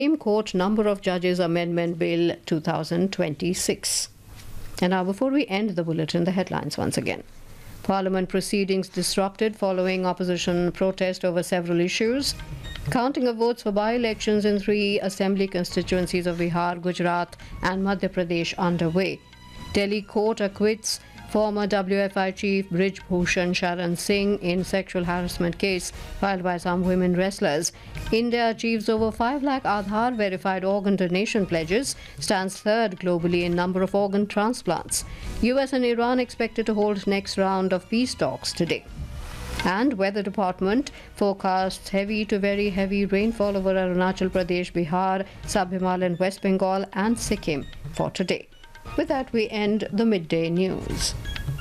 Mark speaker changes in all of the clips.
Speaker 1: Supreme Court Number of Judges Amendment Bill 2026. And now, before we end the bulletin, the headlines once again. Parliament proceedings disrupted following opposition protest over several issues. Counting of votes for by elections in three assembly constituencies of Bihar, Gujarat, and Madhya Pradesh underway. Delhi court acquits former WFI chief Brij Bhushan Sharan Singh in sexual harassment case filed by some women wrestlers. India achieves over 5 lakh Aadhaar verified organ donation pledges, stands third globally in number of organ transplants. US and Iran expected to hold next round of peace talks today. And Weather Department forecasts heavy to very heavy rainfall over Arunachal Pradesh, Bihar, Sub-Himalayan West Bengal and Sikkim for today. With that, we end the midday news.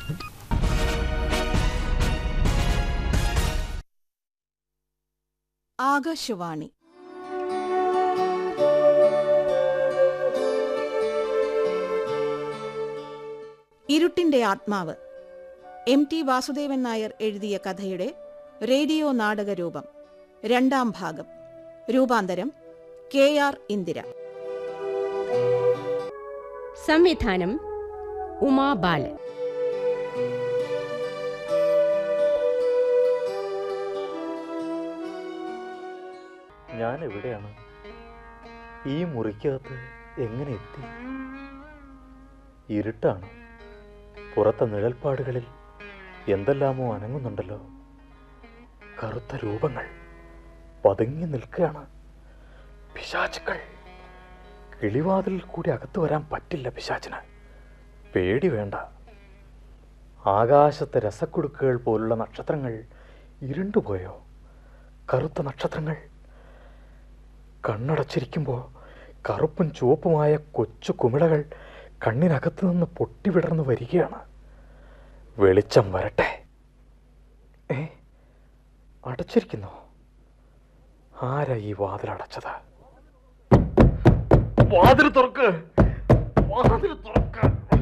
Speaker 2: Akashvani ഇരുട്ടിന്റെ ആത്മാവ് M T Vasudevan Nair എഴുതിയ കഥയുടെ radio നാടകരൂപം രണ്ടാം ഭാഗം രൂപാന്തരം K R Indira
Speaker 3: സംവിധാനം ഉമാ ബാലൻ
Speaker 4: ഞാൻ എവിടെയാണ് ഈ മുറിക്കകത്ത് എങ്ങനെ എത്തി ഇരുട്ടാണ് പുറത്തെ നിഴൽപ്പാടുകളിൽ എന്തെല്ലാമോ അനങ്ങുന്നുണ്ടല്ലോ കറുത്ത രൂപങ്ങൾ പതുങ്ങി നിൽക്കുകയാണ് പിശാചുക്കൾ കിളിവാതിലിൽ കൂടി അകത്ത് വരാൻ പറ്റില്ല പിശാചിന് പേടി വേണ്ട ആകാശത്തെ രസക്കുടുക്കുകൾ പോലുള്ള നക്ഷത്രങ്ങൾ ഇരുണ്ടുപോയോ കറുത്ത നക്ഷത്രങ്ങൾ കണ്ണടച്ചിരിക്കുമ്പോൾ കറുപ്പും ചുവപ്പുമായ കൊച്ചു കുമിളകൾ കണ്ണിനകത്തു നിന്ന് പൊട്ടിവിടർന്നു വരികയാണ് വെളിച്ചം വരട്ടെ ഏ അടച്ചിരിക്കുന്നോ ആരാ ഈ വാതിൽ അടച്ചത് വാതിൽ തുറക്ക് വാതിൽ തുറക്ക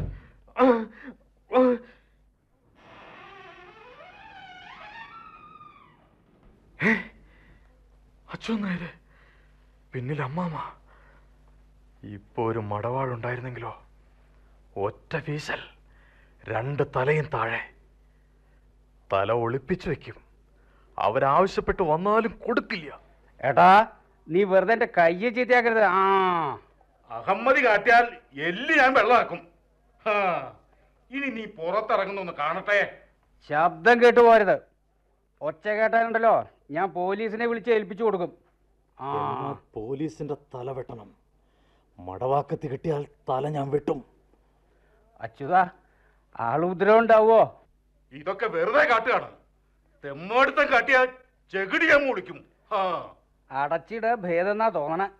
Speaker 4: അച്ഛൻ നേരെ പിന്നിൽ അമ്മാമ ഇപ്പോ ഒരു മടവാളുണ്ടായിരുന്നെങ്കിലോ ഒറ്റ വീശൽ രണ്ട് തലയും താഴെ തല ഒളിപ്പിച്ചു വെക്കും അവരാവശ്യപ്പെട്ട് വന്നാലും കൊടുക്കില്ല
Speaker 5: ഏട്ടാ നീ വെറുതെ എന്റെ കയ്യെ ചീത്തയാക്കരുത് ആ
Speaker 6: അഹമ്മതി കാട്ടിയാൽ എല്ല് ഞാൻ വെള്ളമാക്കും ഹാ, ഇനി നീ പുറത്തിറങ്ങുന്നൊന്ന് കാണട്ടെ
Speaker 5: ശബ്ദം കേട്ടു പോരുത് ഒച്ച കേട്ടാലുണ്ടല്ലോ ഞാൻ പോലീസിനെ വിളിച്ച് ഏൽപ്പിച്ചു കൊടുക്കും ആ
Speaker 4: എന്നാ പോലീസിന്റെ തല വെട്ടണം മടവാക്കത്തി കിട്ടിയാൽ തല ഞാൻ വെട്ടും
Speaker 5: അച്യുതാ ആള് ഉപദ്രവം ഉണ്ടാവോ
Speaker 6: ഇതൊക്കെ വെറുതെ കാട്ടുകയാണ് തെമ്മാടുത്തം കാട്ടിയാൽ ചെകിടി ഞാൻ മുളിക്കും ഹാ
Speaker 5: അടച്ചിട ഭേദന്നാ തോന്നണേ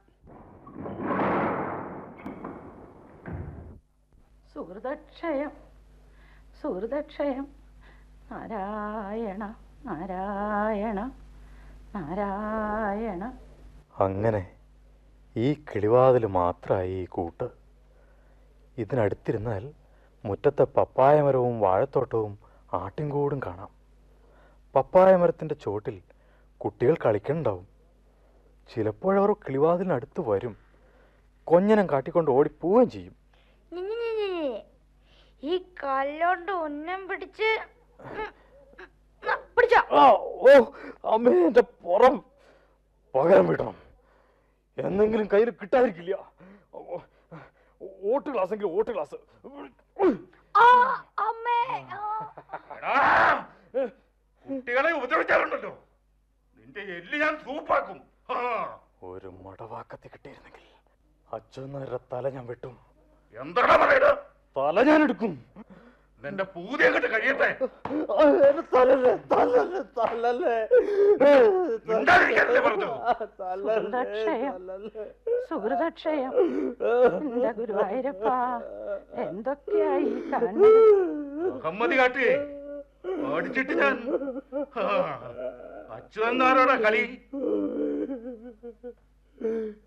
Speaker 7: സുഹൃതക്ഷയം സുഹൃതക്ഷയം നാരായണ നാരായണ നാരായണ
Speaker 4: അങ്ങനെ ഈ കിളിവാതിൽ മാത്രമായി ഈ കൂട്ട് ഇതിനടുത്തിരുന്നാൽ മുറ്റത്തെ പപ്പായ മരവും വാഴത്തോട്ടവും ആട്ടിൻകൂടും കാണാം പപ്പായ മരത്തിൻ്റെ ചോട്ടിൽ കുട്ടികൾ കളിക്കുന്നുണ്ടാവും ചിലപ്പോഴവർ കിളിവാതിലിനടുത്ത് വരും കൊഞ്ഞനം കാട്ടിക്കൊണ്ട് ഓടിപ്പോവുകയും ചെയ്യും
Speaker 8: ഞെഞ്ഞെഞ്ഞെഞ്ഞെഞ്ഞെ. ഈ കല്ലോണ്ട് ഉന്നം പിടിച്ച് ഉം, ഉം, ഉം, പിടിച്ചോ
Speaker 4: ആ ഓ അമ്മേ എൻ്റെ പുറം പകരം വിടണം എന്തെങ്കിലും കയ്യിൽ കിട്ടാതിരിക്കില്ല ഓ, ഓട്ട് ക്ലാസ് എങ്കിൽ ഓട്ട് ക്ലാസ്
Speaker 8: ആ അമ്മേ ആ.
Speaker 6: എടാ, കുട്ടികളെ ഉപദ്രവിച്ചാലുണ്ടല്ലോ നിന്റെ എല്ല് ഞാൻ സൂപ്പാക്കും ഹാ
Speaker 4: ഒരു മടവാക്കത്തി കിട്ടിയിരുന്നെങ്കിൽ അച്ഛനേരെ തല ഞാൻ വെട്ടും
Speaker 6: എന്താടാ പറയുന്നത്
Speaker 4: തല ഞാൻ എടുക്കും
Speaker 6: നിന്റെ പൂതി അങ്ങോട്ട് കഴിയട്ടെ
Speaker 4: തലല്ലേ തലല്ലേ തലല്ലേ
Speaker 6: മിണ്ടാതിരിക്കാനല്ലേ പറഞ്ഞു
Speaker 7: സുഹൃതക്ഷയം സുഹൃതക്ഷയം എന്റെ ഗുരുവായൂരപ്പ എന്തൊക്കെയായി കാണുന്നത്
Speaker 6: അഹമ്മതി കാട്ടിയേ അടിച്ചിട്ട് ഞാൻ അച്യുതന്നാരോടാ കളി